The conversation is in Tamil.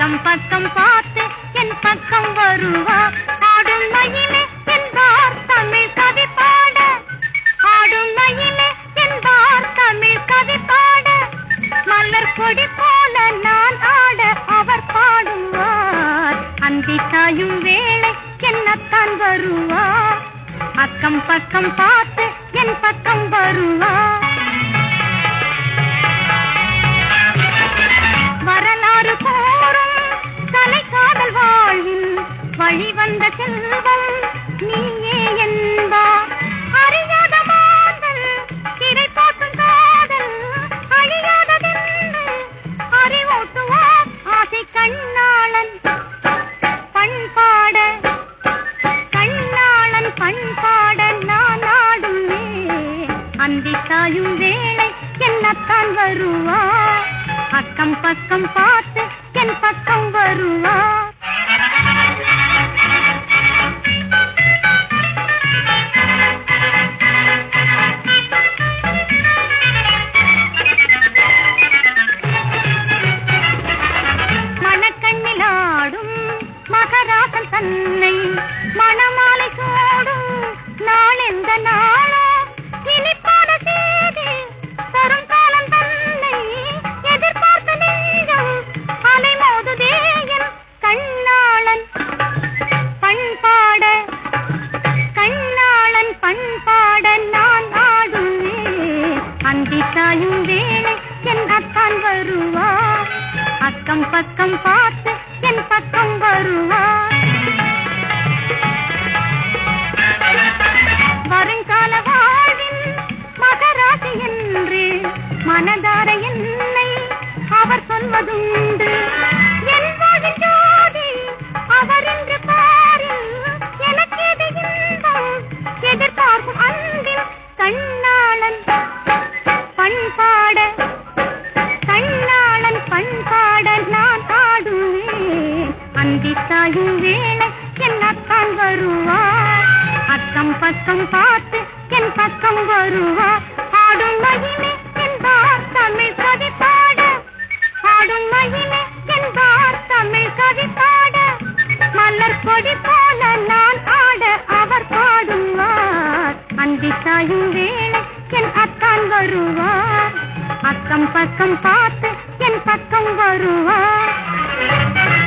அக்கம் பக்கம் பார்த்து என் பக்கம் வருவா ஆடும் மயிலே என்பார் தமிழ் கவி பாட ஆடும் மயிலே என்பார் தமிழ் கவி பாட மலர் கொடி போல நான் ஆட அவர் பாடுவார் அந்தி சாயும் வேளை என்னத்தான் வருவார் அக்கம் பக்கம் பார்த்து என் பக்கம் வருவார் வரலாறு கூறும் கலை காதல் வாழ்வில் வழி வந்த செல்வம் நீயே என்பார் அறியாத மாதல் திரை போட்டும் காதல் அழியாததென்று அறிவூட்டுவார் ஆசை கண்ணாளன் பண்பாட கண்ணாளன் பண்பாட நான் ஆடுமே அந்தி சாயும் வேளை என்னத்தான் வருவா அக்கம் பக்கம் பார்த்து என் பக்கம் வருவா மணக்கண்ணில் ஆடும் மகராசன் தன்னை மணமாலை சூடும் நாள் எந்த நாளோ இனிப்பான செய்தி தரும் காலம் தன்னை எதிர்பார்த்த நெஞ்சம் அலை மோதுதே என் கண்ணாளன் பண்பாட கண்ணாளன் பண்பாட நான் ஆடுவேன் அந்தி சாயும் வேளை என் அத்தான் வருவா அக்கம் பக்கம் பார்த்து என் பக்கம் வருவா வருங்கால வாழ்வின் மகராசி என்று மனதார என்னை அவர் சொல்வதுண்டு என் வாழ்வின் ஜோதி அவர் என்று பாரில் எனக்கேது இன்பம் எதிர்பார்க்கும் அன்பின் கண்ணாளன் பண்பாட கண்ணாளன் பண்பாட நான் ஆடுவேன் அந்தி சாயும் வேளை என் அத்தான் வருவார் அக்கம் பக்கம் பார்த்து என் பக்கம் வருவார் ஆடும் மகிமே என்பார் தமிழ் கவி பாட ஆடும் மகிமே என்பார் தமிழ் கவி பாட மலர் கொடி போல நான் ஆட அவர் பாடுவார் அந்தி சாயும் வேளை என் அத்தான் வருவார் அக்கம் பக்கம் பார்த்து என் பக்கம் வருவார்